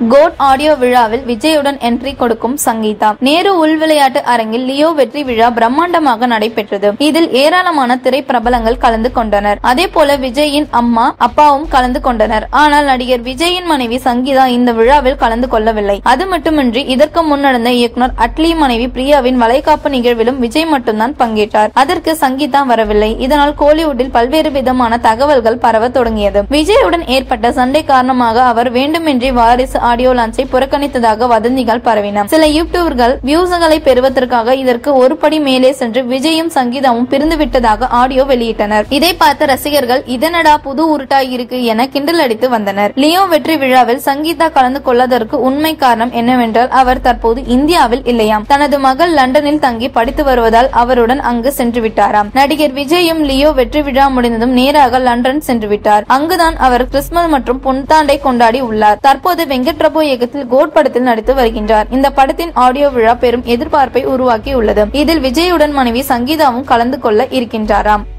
code audio விழாவில் விஜயுடன் entry கொடுக்கும் சங்கீதா நேரு உள் விளையாட்டு அரங்கில் லியோ வெற்றி விழா பிரம்மாண்டமாக நடைபெற்றது இதில் ஏராளமான திரைப்பிரபலங்கள் கலந்து கொண்டனர் அதே போல விஜயின் அம்மா அப்பாவும் கலந்து கொண்டனர் ஆனால் நடிகர் விஜயின் மனைவி சங்கீதா இந்த விழாவில் கலந்து கொள்ளவில்லை அது மட்டுமின்றி இதற்கு முன் நடந்த இயக்குனர் அட்லி மனைவி பிரியாவின் வளைகாப்பு நிகழ்விலும் விஜய் மட்டும்தான் பங்கேற்றார் அதற்கு சங்கீதா வரவில்லை இதனால் கோலிவுட்டில் பல்வேறு விதமான தகவல்கள் பரவ தொடங்கியது விஜயுடன் ஏற்பட்ட சண்டை காரணமாக அவர் வேண்டுமென்றே வாரிசு ஆடியோ லான்ச்சை புறக்கணித்ததாக வதந்திகள் பரவின சில யூடியூபர்கள் வியூஸ்களை பெறுவதற்காக இதற்கு ஒரு படி மேலே சென்று விஜயும் சங்கீதாவும் பிரிந்து விட்டதாக ஆடியோ வெளியிட்டனர் இதை பார்த்த ரசிகர்கள் இதனடா புது உருட்டாய் இருக்கு என கிண்டல் அடித்து வந்தனர் லியோ வெற்றி விழாவில் சங்கீதா கலந்து கொள்ளதற்கு உண்மை காரணம் என்னவென்றால் அவர் தற்போது இந்தியாவில் இல்லையாம் தனது மகள் லண்டனில் தங்கி படித்து வருவதால் அவருடன் அங்கு சென்று விட்டாராம் நடிகர் விஜயும் லியோ வெற்றி விழா முடிந்ததும் நேராக லண்டன் சென்று விட்டார் அங்குதான் அவர் கிறிஸ்துமஸ் மற்றும் புத்தாண்டை கொண்டாடி உள்ளார் தற்போது வெங்கட் பிரபு இயக்கத்தில் கோட் படத்தில் நடித்து வருகின்றார் இந்த படத்தின் ஆடியோ விழா பெரும் எதிர்பார்ப்பை உருவாக்கி உள்ளது இதில் விஜயுடன் மனைவி சங்கீதாவும் கலந்து கொள்ள இருக்கின்றாராம்